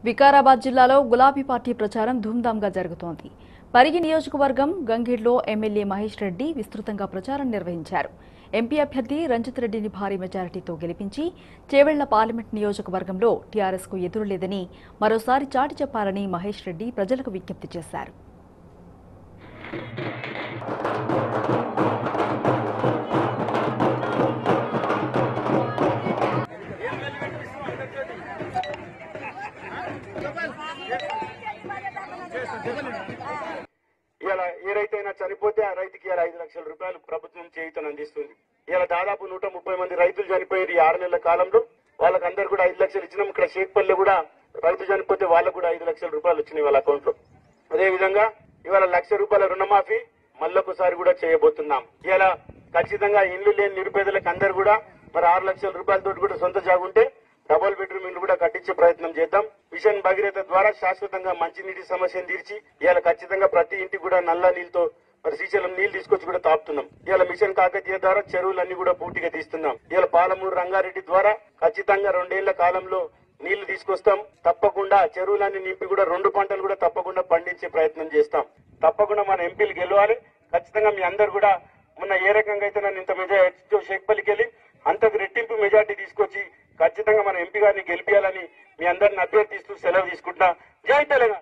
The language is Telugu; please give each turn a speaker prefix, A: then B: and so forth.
A: వికారాబాద్ జిల్లాలో గులాబీ పార్టీ ప్రచారం ధూమ్ధాంగా జరుగుతోంది పరిగి నియోజకవర్గం గంగీడ్లో ఎమ్మెల్యే మహేష్ రెడ్డి విస్తృతంగా ప్రచారం నిర్వహించారు ఎంపీ అభ్యర్థి రంజిత్ రెడ్డిని భారీ మెజారిటీతో గెలిపించి చేవెళ్ల పార్లమెంట్ నియోజకవర్గంలో టీఆర్ఎస్కు ఎదురులేదని మరోసారి చాటి చెప్పాలని మహేష్ రెడ్డి ప్రజలకు విజ్ఞప్తి చేశారు
B: ఇలా ఏ రైతైనా చనిపోతే ఆ రైతుకి ఇలా ఐదు లక్షల రూపాయలు ప్రభుత్వం చేయుతను అందిస్తుంది ఇలా దాదాపు నూట ముప్పై మంది రైతులు చనిపోయారు ఈ ఆరు నెలల కాలంలో వాళ్ళకి అందరు కూడా ఐదు లక్షలు ఇచ్చినాం ఇక్కడ షేక్పల్లి కూడా రైతు చనిపోతే వాళ్ళకు కూడా ఐదు లక్షల రూపాయలు వచ్చినాయి వాళ్ళ అకౌంట్ లో అదే విధంగా ఇవాళ లక్ష రూపాయల రుణమాఫీ మళ్ళొకసారి కూడా చేయబోతున్నాం ఇలా ఖచ్చితంగా ఇండ్లు లేని నిరుపేదలకు అందరు కూడా మరి ఆరు లక్షల రూపాయలతో కూడా సొంత జాగుంటే డబుల్ బెడ్రూమ్ ఇల్లు కూడా కట్టించే ప్రయత్నం చేద్దాం మిషన్ భగీరథ ద్వారా శాశ్వతంగా మంచినీటి సమస్యను తీర్చి ఇవాళ ఖచ్చితంగా ప్రతి ఇంటికి కూడా నల్ల నీళ్ళతో మరి శ్రీశైలం నీళ్లు తీసుకొచ్చి కూడా తాపుతున్నాం ఇవాళ మిషన్ కాకతీయ ద్వారా చెరువులన్నీ కూడా పూర్తిగా తీస్తున్నాం ఇవాళ పాలమూరు రంగారెడ్డి ద్వారా ఖచ్చితంగా రెండేళ్ల కాలంలో నీళ్లు తీసుకొస్తాం తప్పకుండా చెరువులన్నీ నింపి కూడా రెండు పంటలు కూడా తప్పకుండా పండించే ప్రయత్నం చేస్తాం తప్పకుండా మన ఎంపీలు గెలవాలి ఖచ్చితంగా మీ అందరు కూడా మొన్న ఏ రకంగా అయితే నన్ను ఇంత మెజార్టీ షేక్పల్లికి వెళ్ళి అంతకు రెట్టింపు మెజార్టీ తీసుకొచ్చి ఖచ్చితంగా మన ఎంపీ గారిని గెలిపించాలని మీ అందరిని అభ్యర్థిస్తూ సెలవు తీసుకుంటున్నా జై తెలంగాణ